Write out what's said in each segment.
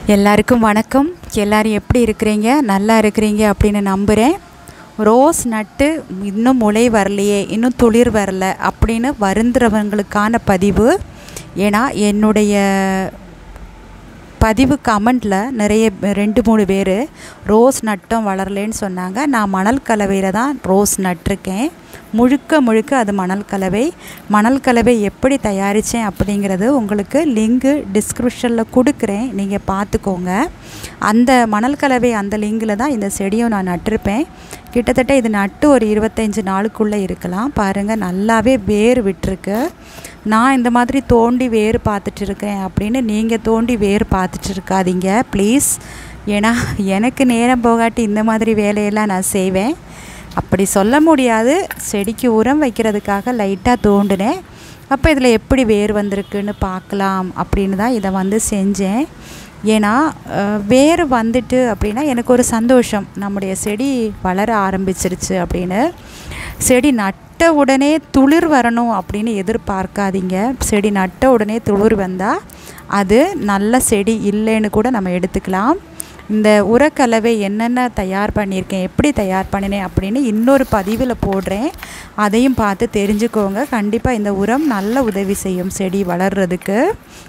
எல்லாருக்கும் வணக்கம் எல்லாரும் எப்படி இருக்கிறீங்க நல்லா இருக்கிறீங்க அப்படின்னு நம்புகிறேன் ரோஸ் நட்டு இன்னும் முளை வரலையே இன்னும் துளிர் வரல அப்படின்னு வருந்துறவங்களுக்கான பதிவு ஏன்னா என்னுடைய பதிவு கமெண்டில் நிறைய பே- ரெண்டு மூணு பேர் ரோஸ் நட்டம் வளரலேன்னு சொன்னாங்க நான் மணல் கலவையில் தான் ரோஸ் நட்டிருக்கேன் முழுக்க முழுக்க அது மணல் கலவை மணல் கலவை எப்படி தயாரித்தேன் அப்படிங்கிறது உங்களுக்கு லிங்கு டிஸ்கிரிப்ஷனில் கொடுக்குறேன் நீங்கள் பார்த்துக்கோங்க அந்த மணல் கலவை அந்த லிங்கில் தான் இந்த செடியும் நான் நட்டிருப்பேன் கிட்டத்தட்ட இது நட்டு ஒரு இருபத்தஞ்சி நாளுக்குள்ளே இருக்கலாம் பாருங்கள் நல்லாவே வேர் விட்டுருக்கு நான் இந்த மாதிரி தோண்டி வேர் பார்த்துட்டு இருக்கேன் அப்படின்னு நீங்கள் தோண்டி வேர் பார்த்துட்டு இருக்காதீங்க ப்ளீஸ் ஏன்னா எனக்கு நேரம் போகாட்டி இந்த மாதிரி வேலையெல்லாம் நான் செய்வேன் அப்படி சொல்ல முடியாது செடிக்கு உரம் வைக்கிறதுக்காக லைட்டாக தோண்டினேன் அப்போ இதில் எப்படி வேர் வந்திருக்குன்னு பார்க்கலாம் அப்படின்னு தான் இதை வந்து செஞ்சேன் ஏன்னா அஹ், வேர் வந்துட்டு அப்படின்னா எனக்கு ஒரு சந்தோஷம் நம்முடைய செடி வளர ஆரம்பிச்சிருச்சு அப்படின்னு செடி நட்ட உடனே துளிர் வரணும் அப்படின்னு எதிர்பார்க்காதீங்க செடி நட்ட உடனே துளிர் வந்தால் அது நல்ல செடி இல்லைன்னு கூட நம்ம எடுத்துக்கலாம் இந்த உரக்கலவை என்னென்ன தயார் பண்ணியிருக்கேன் எப்படி தயார் பண்ணினேன் அப்படின்னு இன்னொரு பதிவில் போடுறேன் அதையும் பார்த்து தெரிஞ்சுக்கோங்க கண்டிப்பாக இந்த உரம் நல்ல உதவி செய்யும் செடி வளர்கிறதுக்கு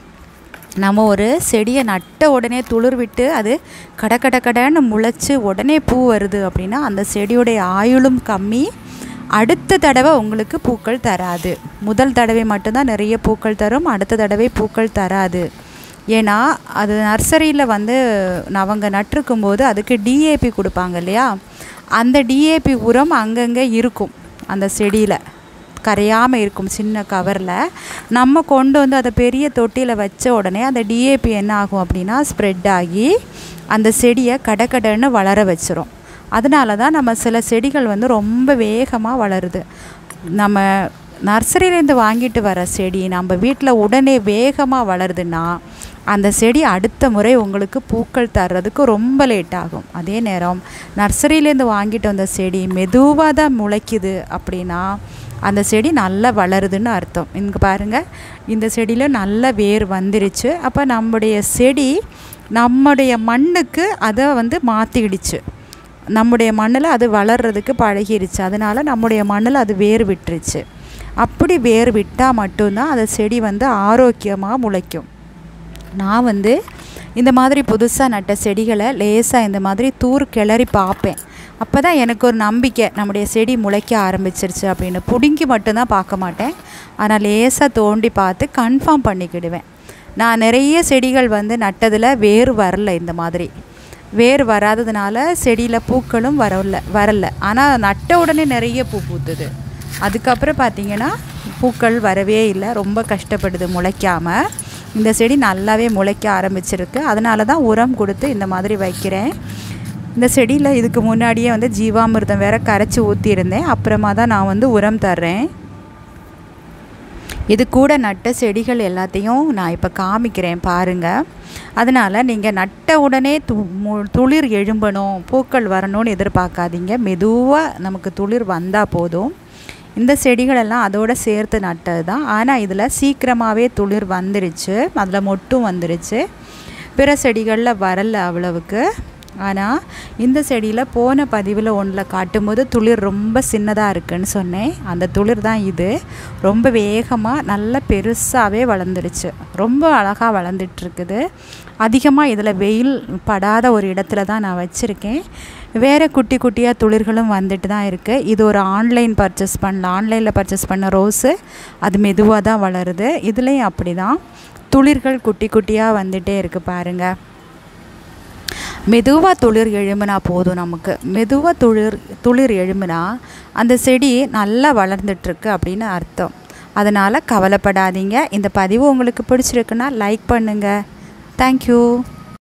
நம்ம ஒரு செடியை நட்ட உடனே துளிர் விட்டு அது கட கட கடன்னு முளைச்சி உடனே பூ வருது அப்படின்னா அந்த செடியுடைய ஆயுளும் கம்மி அடுத்த தடவை உங்களுக்கு பூக்கள் தராது முதல் தடவை மட்டும்தான் நிறைய பூக்கள் தரும் அடுத்த தடவை பூக்கள் தராது ஏன்னா அது நர்சரியில் வந்து நான் அவங்க நட்டிருக்கும் போது அதுக்கு டிஏபி கொடுப்பாங்க இல்லையா அந்த டிஏபி உரம் அங்கங்கே இருக்கும் அந்த செடியில் கரையாமல் இருக்கும் சின்ன கவரில் நம்ம கொண்டு வந்து அதை பெரிய தொட்டியில் வச்ச உடனே அந்த டிஏபி என்ன ஆகும் அப்படின்னா ஸ்ப்ரெட் ஆகி அந்த செடியை கடகடன்னு வளர வச்சிரும் அதனால தான் நம்ம சில செடிகள் வந்து ரொம்ப வேகமாக வளருது நம்ம நர்சரியிலேருந்து வாங்கிட்டு வர செடி நம்ம வீட்டில் உடனே வேகமாக வளருதுன்னா அந்த செடி அடுத்த முறை உங்களுக்கு பூக்கள் தர்றதுக்கு ரொம்ப லேட் ஆகும் அதே நேரம் நர்சரியிலேருந்து வாங்கிட்டு வந்த செடி மெதுவாக தான் முளைக்குது அப்படின்னா அந்த செடி நல்லா வளருதுன்னு அர்த்தம் இங்கே பாருங்கள் இந்த செடியில் நல்ல வேர் வந்துருச்சு அப்போ நம்முடைய செடி நம்முடைய மண்ணுக்கு அதை வந்து மாற்றிடுச்சு நம்முடைய மண்ணில் அது வளர்றதுக்கு பழகிருச்சு அதனால் நம்முடைய மண்ணில் அது வேர் விட்டுருச்சு அப்படி வேர் விட்டால் மட்டும்தான் அந்த செடி வந்து ஆரோக்கியமாக முளைக்கும் நான் வந்து இந்த மாதிரி புதுசாக நட்ட செடிகளை லேசாக இந்த மாதிரி தூர் கிளறி பார்ப்பேன் அப்போ தான் எனக்கு ஒரு நம்பிக்கை நம்முடைய செடி முளைக்க ஆரம்பிச்சிருச்சு அப்படின்னு பிடுங்கி மட்டும்தான் பார்க்க மாட்டேன் ஆனால் லேசாக தோண்டி பார்த்து கன்ஃபார்ம் பண்ணிக்கிடுவேன் நான் நிறைய செடிகள் வந்து நட்டதில் வேர் வரல இந்த மாதிரி வேர் வராததுனால செடியில் பூக்களும் வரல வரல ஆனால் நட்ட உடனே நிறைய பூ பூத்துது அதுக்கப்புறம் பார்த்தீங்கன்னா பூக்கள் வரவே இல்லை ரொம்ப கஷ்டப்படுது முளைக்காமல் இந்த செடி நல்லாவே முளைக்க ஆரம்பிச்சிருக்கு அதனால தான் உரம் கொடுத்து இந்த மாதிரி வைக்கிறேன் இந்த செடியில் இதுக்கு முன்னாடியே வந்து ஜீவாமிர்தம் வேற கரைச்சி ஊற்றியிருந்தேன் அப்புறமா தான் நான் வந்து உரம் தர்றேன் இது கூட நட்ட செடிகள் எல்லாத்தையும் நான் இப்போ காமிக்கிறேன் பாருங்கள் அதனால் நீங்கள் நட்ட உடனே து மு- துளிர் எழும்பணும் பூக்கள் வரணும்னு எதிர்பார்க்காதீங்க மெதுவாக நமக்கு துளிர் வந்தால் போதும் இந்த செடிகளெல்லாம் அதோட சேர்த்து நட்டது தான் ஆனால் இதில் சீக்கிரமாகவே துளிர் வந்துருச்சு அதில் மொட்டும் வந்துருச்சு பிற செடிகளில் வரல அவ்வளவுக்கு ஆனால் இந்த செடியில் போன பதிவில் ஒன்றில் காட்டும்போது துளிர் ரொம்ப சின்னதாக இருக்குன்னு சொன்னேன் அந்த துளிர் தான் இது ரொம்ப வேகமாக நல்ல பெருசாகவே வளர்ந்துருச்சு ரொம்ப அழகாக வளர்ந்துட்டுருக்குது அதிகமாக இதில் வெயில் படாத ஒரு இடத்துல தான் நான் வச்சுருக்கேன் வேறு குட்டி குட்டியாக துளிர்களும் வந்துட்டு தான் இருக்குது இது ஒரு ஆன்லைன் பர்ச்சேஸ் பண்ணல ஆன்லைனில் பர்ச்சேஸ் பண்ண ரோஸு அது மெதுவாக தான் வளருது இதுலேயும் அப்படி தான் துளிர்கள் குட்டி குட்டியாக வந்துட்டே இருக்குது பாருங்கள் மெதுவாக துளிர் எழும்புனா போதும் நமக்கு மெதுவாக துளிர் துளிர் எழும்புனா அந்த செடி நல்லா வளர்ந்துட்டுருக்கு அப்படின்னு அர்த்தம் அதனால் கவலைப்படாதீங்க இந்த பதிவு உங்களுக்கு பிடிச்சிருக்குன்னா லைக் பண்ணுங்கள் தேங்க்யூ